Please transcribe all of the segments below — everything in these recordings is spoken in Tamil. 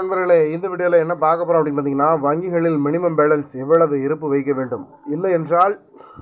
நண்பர்களே இந்த வீடியோவில் என்ன பார்க்க போகிறோம் அப்படின்னு பார்த்தீங்கன்னா வங்கிகளில் மினிமம் பேலன்ஸ் எவ்வளவு இருப்பு வைக்க வேண்டும் இல்லை என்றால்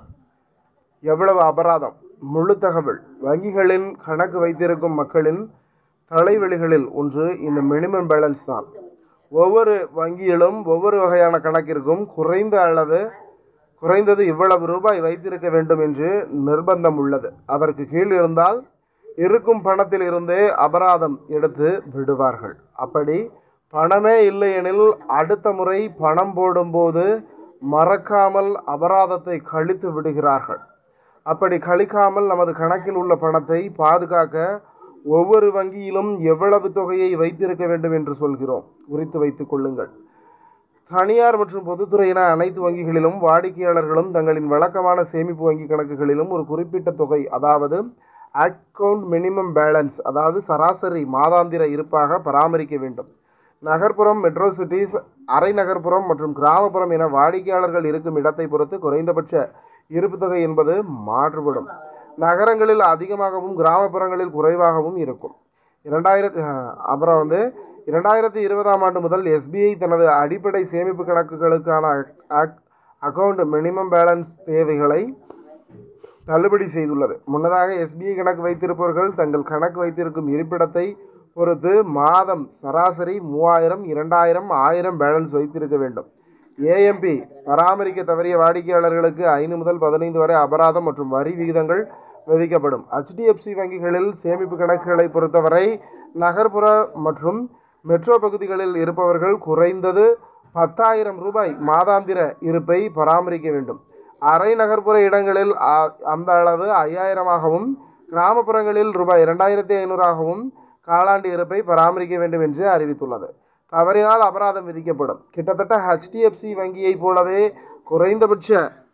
எவ்வளவு அபராதம் முழு தகவல் வங்கிகளின் கணக்கு வைத்திருக்கும் மக்களின் தலைவலிகளில் ஒன்று இந்த மினிமம் பேலன்ஸ் தான் ஒவ்வொரு வங்கியிலும் ஒவ்வொரு வகையான கணக்கிற்கும் குறைந்த அளவு குறைந்தது இவ்வளவு ரூபாய் வைத்திருக்க வேண்டும் என்று நிர்பந்தம் உள்ளது அதற்கு கீழ் இருந்தால் இருக்கும் பணத்தில் இருந்தே அபராதம் எடுத்து விடுவார்கள் அப்படி பணமே இல்லையெனில் அடுத்த முறை பணம் போடும்போது மறக்காமல் அபராதத்தை கழித்து விடுகிறார்கள் அப்படி கழிக்காமல் நமது கணக்கில் உள்ள பணத்தை பாதுகாக்க ஒவ்வொரு வங்கியிலும் எவ்வளவு தொகையை வைத்திருக்க வேண்டும் என்று சொல்கிறோம் குறித்து வைத்துக் கொள்ளுங்கள் தனியார் மற்றும் பொதுத்துறை என அனைத்து வங்கிகளிலும் வாடிக்கையாளர்களும் தங்களின் வழக்கமான சேமிப்பு வங்கி கணக்குகளிலும் ஒரு குறிப்பிட்ட தொகை அதாவது அக்கவுண்ட் மினிமம் பேலன்ஸ் அதாவது சராசரி மாதாந்திர இருப்பாக பராமரிக்க வேண்டும் நகர்ப்புறம் மெட்ரோ சிட்டிஸ் அரை நகர்ப்புறம் மற்றும் கிராமப்புறம் என வாடிக்கையாளர்கள் இருக்கும் இடத்தை பொறுத்து குறைந்தபட்ச இருப்பு தொகை என்பது மாறுபடும் நகரங்களில் அதிகமாகவும் கிராமப்புறங்களில் குறைவாகவும் இருக்கும் இரண்டாயிரத்தி அப்புறம் வந்து இரண்டாயிரத்தி இருபதாம் ஆண்டு முதல் எஸ்பிஐ தனது அடிப்படை சேமிப்பு கணக்குகளுக்கான அக்கவுண்ட் மினிமம் பேலன்ஸ் தேவைகளை தள்ளுபடி செய்துள்ளது முன்னதாக எஸ்பிஐ கணக்கு வைத்திருப்பவர்கள் தங்கள் கணக்கு வைத்திருக்கும் இருப்பிடத்தை பொறுத்து மாதம் சராசரி மூவாயிரம் இரண்டாயிரம் ஆயிரம் பேலன்ஸ் வைத்திருக்க வேண்டும் ஏஎம்பி பராமரிக்க தவறிய வாடிக்கையாளர்களுக்கு ஐந்து முதல் பதினைந்து வரை அபராதம் மற்றும் வரி விகிதங்கள் விதிக்கப்படும் ஹெச்டிஎஃப்சி வங்கிகளில் சேமிப்பு கணக்குகளை பொறுத்தவரை நகர்ப்புற மற்றும் மெட்ரோ பகுதிகளில் இருப்பவர்கள் குறைந்தது பத்தாயிரம் ரூபாய் மாதாந்திர இருப்பை பராமரிக்க வேண்டும் அரை நகர்ப்புற இடங்களில் அ- அந்த அளவு ஐயாயிரமாகவும் கிராமப்புறங்களில் ரூபாய் இரண்டாயிரத்தி ஐநூறாகவும் காலாண்டு இருப்பை பராமரிக்க வேண்டும் என்று அறிவித்துள்ளது தவறினால் அபராதம் விதிக்கப்படும் கிட்டத்தட்ட ஹெச்டிஎஃப்சி வங்கியைப் போலவே குறைந்தபட்ச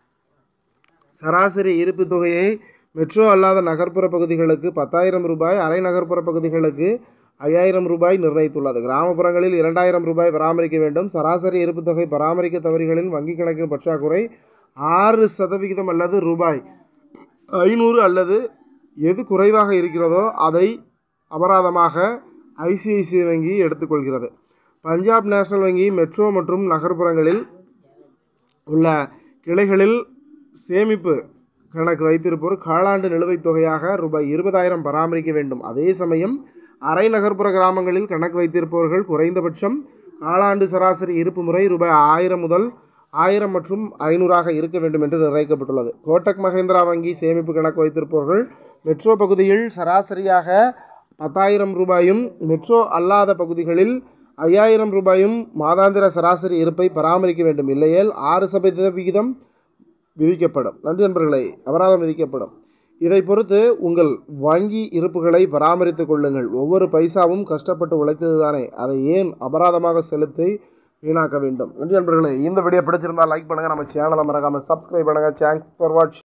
சராசரி இருப்பு தொகையை மெட்ரோ அல்லாத நகர்ப்புற பகுதிகளுக்கு பத்தாயிரம் ரூபாய் அரை நகர்ப்புற பகுதிகளுக்கு ஐயாயிரம் ரூபாய் நிர்ணயித்துள்ளது கிராமப்புறங்களில் இரண்டாயிரம் ரூபாய் பராமரிக்க வேண்டும் சராசரி இருப்பு தொகை பராமரிக்க தவறிகளின் வங்கிக் கணக்கின் பற்றாக்குறை ஆறு சதவிகிதம் அல்லது ரூபாய் ஐநூறு அல்லது எது குறைவாக இருக்கிறதோ அதை அபராதமாக ஐசிஐசிஐ வங்கி எடுத்துக்கொள்கிறது பஞ்சாப் நேஷனல் வங்கி மெட்ரோ மற்றும் நகர்ப்புறங்களில் உள்ள கிளைகளில் சேமிப்பு கணக்கு வைத்திருப்போர் காலாண்டு நிலுவைத் தொகையாக ரூபாய் இருபதாயிரம் பராமரிக்க வேண்டும் அதே சமயம் அரை நகர்ப்புற கிராமங்களில் கணக்கு வைத்திருப்பவர்கள் குறைந்தபட்சம் காலாண்டு சராசரி இருப்பு முறை ரூபாய் ஆயிரம் முதல் ஆயிரம் மற்றும் ஐநூறாக இருக்க வேண்டும் என்று நிர்ணயிக்கப்பட்டுள்ளது கோட்டக் மஹேந்திரா வங்கி சேமிப்பு கணக்கு வைத்திருப்பவர்கள் மெட்ரோ பகுதியில் சராசரியாக பத்தாயிரம் ரூபாயும் மெட்ரோ அல்லாத பகுதிகளில் ஐயாயிரம் ரூபாயும் மாதாந்திர சராசரி இருப்பை பராமரிக்க வேண்டும் இல்லையேல் ஆறு சதவீத விகிதம் விதிக்கப்படும் நன்றி நண்பர்களே அபராதம் விதிக்கப்படும் இதை பொறுத்து உங்கள் வங்கி இருப்புகளை பராமரித்துக் கொள்ளுங்கள் ஒவ்வொரு பைசாவும் கஷ்டப்பட்டு உழைத்தது தானே அதை ஏன் அபராதமாக செலுத்தி வீணாக்க வேண்டும் நன்றி நண்பர்களே இந்த வீடியோ பிடிச்சிருந்தால் லைக் பண்ணுங்கள் நம்ம சேனலை மறக்காமல் சப்ஸ்கிரைப் பண்ணுங்கள் தேங்க்ஸ் ஃபார் வாட்ச்